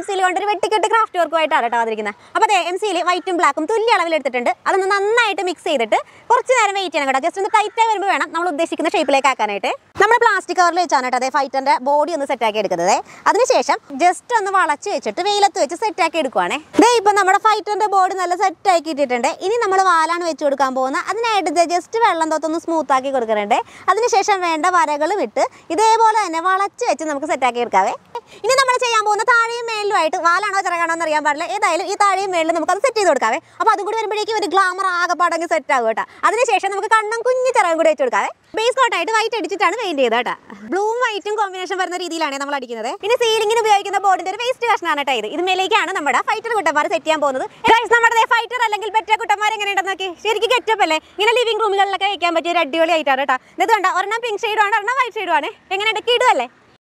M സിയിൽ കൊണ്ടൊരു വെട്ടിക്കെട്ട് craft വർക്കുമായിട്ടാണ് കേട്ടോ വന്നിരിക്കുന്നത് അപ്പോൾ അതെ എം സിയിൽ വൈറ്റും ബ്ലാക്കും തുല്യ അളവിൽ എടുത്തിട്ടുണ്ട് അതൊന്ന് നന്നായിട്ട് മിക്സ് ചെയ്തിട്ട് കുറച്ച് നേരം വെയിറ്റ് ചെയ്യണം കേട്ടോ ജസ്റ്റ് ഒന്ന് ടൈറ്റായി വരുമ്പോൾ വേണം നമ്മൾ ഉദ്ദേശിക്കുന്ന ഷേപ്പിലേക്ക് ആക്കാനായിട്ട് നമ്മൾ പ്ലാസ്റ്റിക് കവറിൽ വെച്ചാണ് കേട്ടോ അതെ ഫൈറ്ററിന്റെ ബോഡി ഒന്ന് സെറ്റ് ആക്കി എടുക്കുന്നത് അതിനുശേഷം ജസ്റ്റ് ഒന്ന് വളച്ച് വെച്ചിട്ട് വെയിലത്ത് വെച്ച് സെറ്റ് ആക്കി എടുക്കുവാണേ ദേ ഇപ്പം നമ്മുടെ ഫൈറ്ററിന്റെ ബോഡി നല്ല സെറ്റ് ആക്കി ഇട്ടിട്ടുണ്ട് ഇനി നമ്മൾ വാലാണ് വെച്ച് കൊടുക്കാൻ പോകുന്നത് അതിനായിട്ട് ജസ്റ്റ് വെള്ളം തൊത്തൊന്ന് സ്മൂത്ത് ആക്കി കൊടുക്കുന്നുണ്ട് അതിനുശേഷം വേണ്ട വരകളും ഇട്ട് ഇതേപോലെ തന്നെ വളച്ച് വെച്ച് നമുക്ക് സെറ്റ് ആക്കി എടുക്കാവേ ഇനി നമ്മൾ ചെയ്യാൻ പോകുന്ന താഴെയും മേളിലുമായിട്ട് വാലാണോ ചിറകാണോ എന്ന് അറിയാൻ പാടില്ല ഏതായാലും ഈ താഴെയും മേളിലും നമുക്ക് അത് സെറ്റ് ചെയ്ത് കൊടുക്കാവേ അപ്പോൾ അതും കൂടി വരുമ്പോഴേക്കും ഒരു ഗ്ലാമർ ആകെപ്പാടങ്ങ് സെറ്റ് ആകും കേട്ടോ അതിനുശേഷം നമുക്ക് കണ്ണും കുഞ്ഞു ചിറകും കൂടി വെച്ച് കൊടുക്കാവേ ബേസ് കോട്ടായിട്ട് വൈറ്റ് അടിച്ചിട്ടാണ് പെയിന്റ് ചെയ്തത് കേട്ടോ ബ്ലൂവും വൈറ്റും കോമ്പിനേഷൻ വരുന്ന രീതിയിലാണ് നമ്മൾ അടിക്കുന്നത് ഇനി സീലിംഗിന് ഉപയോഗിക്കുന്ന ബോർഡിന്റെ ഒരു വേസ്റ്റ് കഷ്ണാണ് കേട്ടോ ഇത് ഇതിന്മേലേക്കാണ് നമ്മുടെ ഫൈറ്റർ കുട്ടന്മാർ സെറ്റ് ചെയ്യാൻ പോകുന്നത് Guys, നമ്മുടെ ഫൈറ്റർ അല്ലെങ്കിൽ പെറ്റ കുട്ടന്മാർ എങ്ങനെയുണ്ടെന്ന് നോക്കി ശരിക്കും ഗെറ്റപ്പ് അല്ലേ ഇങ്ങനെ ലിവിംഗ് റൂമുകളിലൊക്കെ വെക്കാൻ പറ്റിയ ഒരു അടിപൊളി ആയിട്ടാണ് കേട്ടോ ഇത് കണ്ട ഒരെണ്ണം പിങ്ക് ഷെയ്ഡും ആണ് ഒരെണ്ണം വൈറ്റ് ഷെയ്ഡും ആണ് എങ്ങനെയുണ്ട് കിടുവല്ലേ